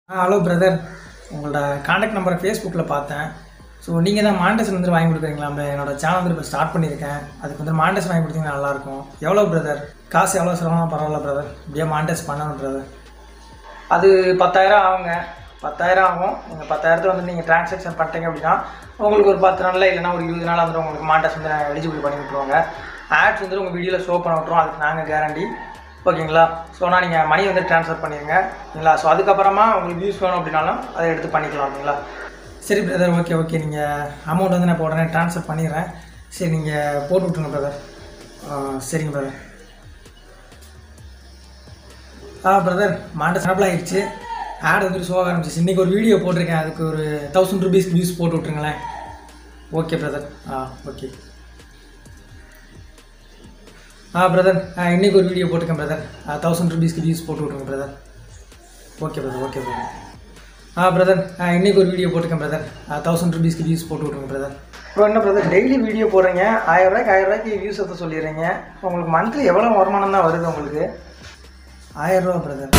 ஆ hello brother உங்களோட contact நம்பரை ஃபேஸ்புக்கில் பார்த்தேன் ஸோ நீங்கள் தான் மாண்டேஷன் வந்து வாங்கி கொடுக்குறீங்களா என்னோட சேனல் வந்து இப்போ ஸ்டார்ட் பண்ணியிருக்கேன் அதுக்கு வந்து மாண்டேஷன் வாங்கி கொடுத்தீங்கன்னா நல்லாயிருக்கும் எவ்வளோ பிரதர் காசு எவ்வளோ சிரமம் பரவாயில்ல பிரதர் இப்படியே மாண்டேஸ் பண்ணணும் பிரதர் அது பத்தாயிரம் ஆகுங்க பத்தாயிரம் ஆகும் நீங்கள் பத்தாயிரத்தில் வந்து நீங்கள் ட்ரான்சாக்ஷன் பண்ணிட்டீங்க அப்படின்னா உங்களுக்கு ஒரு பத்து நாளில் இல்லைன்னா ஒரு இருபது நாள் வந்து உங்களுக்கு மாண்டேஸ் வந்து எலிஜிபிள் பண்ணி விட்ருவாங்க ஆட்ஸ் வந்து உங்கள் வீடியோவில் ஷோ பண்ண விட்ருவோம் அதுக்கு நாங்கள் கேரண்டி ஓகேங்களா ஸோ நான் நீங்கள் மணி வந்து ட்ரான்ஸ்ஃபர் பண்ணிடுங்க ஓகேங்களா ஸோ அதுக்கப்புறமா உங்களுக்கு வியூஸ் வேணும் அப்படின்னாலும் அதை எடுத்து பண்ணிக்கலாம் ஓகேங்களா சரி பிரதர் ஓகே ஓகே நீங்கள் அமௌண்ட் வந்து நான் இப்போ உடனே ட்ரான்ஸ்ஃபர் பண்ணிடுறேன் சரி நீங்கள் போட்டு விட்ருங்க பிரதர் சரிங்க பிரதர் ஆ பிரதர் மாண்ட ஸ்னாப்பில் ஆயிடுச்சு ஆட் வந்து ஷோ ஆரம்பிச்சிச்சு இன்றைக்கி ஒரு வீடியோ போட்டிருக்கேன் அதுக்கு ஒரு தௌசண்ட் ருபீஸ் வியூஸ் போட்டு விட்ருங்களேன் ஓகே பிரதர் ஆ ஓகே ஆ பிரதர் ஆ இன்றைக்கி ஒரு வீடியோ போட்டிருக்கேன் பிரதர் தௌசண்ட் ருபீஸ்க்கு வியூஸ் போட்டு விட்ருங்க brother okay brother okay brother ஆ பிரதர் ஆ இன்றைக்கி ஒரு வீடியோ போட்டிருக்கேன் பிரதர் தௌசண்ட் ருபீஸ்க்கு வியூஸ் போட்டு விட்ருங்க பிரதர் அப்புறம் என்ன பிரதர் டெய்லி வீடியோ போடுறீங்க ஆயிரம் ரூபாய்க்கு ஆயிரம் ரூபாய்க்கு வியூஸ் எடுத்து சொல்லிடுறீங்க உங்களுக்கு மந்த்லி எவ்வளோ வருமானம் தான் வருது உங்களுக்கு ஆயிரம் ரூபா பிரதர்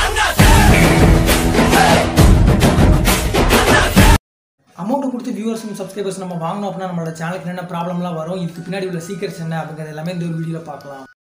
அமௌண்ட்டை கொடுத்து வியூவர்ஸும் சப்ஸ்கிரைபர்ஸ் நம்ம வாங்கணும் அப்படின்னா நம்மளோட சேனலுக்கு என்ன ப்ராப்ளம்லாம் வரும் இதுக்கு பின்னாடி உள்ள சீக்கிரட்ஸ் என்ன அப்படிங்கிறது எல்லாமே இந்த ஒரு வீடியோவில் பார்க்கலாம்